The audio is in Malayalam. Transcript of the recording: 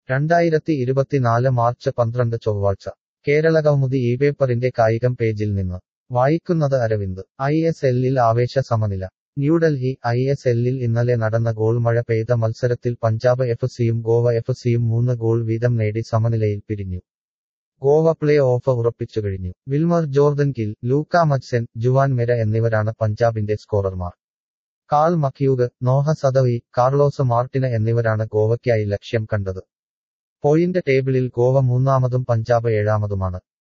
രണ്ടായിരത്തി ഇരുപത്തിനാല് മാർച്ച് പന്ത്രണ്ട് ചൊവ്വാഴ്ച കേരളകൗമുദി ഈ പേപ്പറിന്റെ കായികം പേജിൽ നിന്ന് വായിക്കുന്നത് അരവിന്ദ് ഐ എസ് എല്ലിൽ ആവേശ സമനില ന്യൂഡൽഹി ഐ എസ് എല്ലിൽ ഇന്നലെ നടന്ന ഗോൾ മഴ പെയ്ത മത്സരത്തിൽ പഞ്ചാബ് എഫ് സിയും ഗോവ എഫ് സിയും മൂന്ന് ഗോൾ വീതം നേടി സമനിലയിൽ പിരിഞ്ഞു ഗോവ പ്ലേ ഓഫ് ഉറപ്പിച്ചു കഴിഞ്ഞു Wilmar Jordan Gil Luka Majcen Juan Mera എന്നിവരാണ് പഞ്ചാബിന്റെ സ്കോറർമാർ Carl McHugh Noah Sadaoui Carlos Martinez എന്നിവരാണ് ഗോവയ്ക്കായി ലക്ഷ്യം കണ്ടത് പോയിന്റ് ടേബിളിൽ ഗോവ മൂന്നാമതും പഞ്ചാബ് ഏഴാമതുമാണ്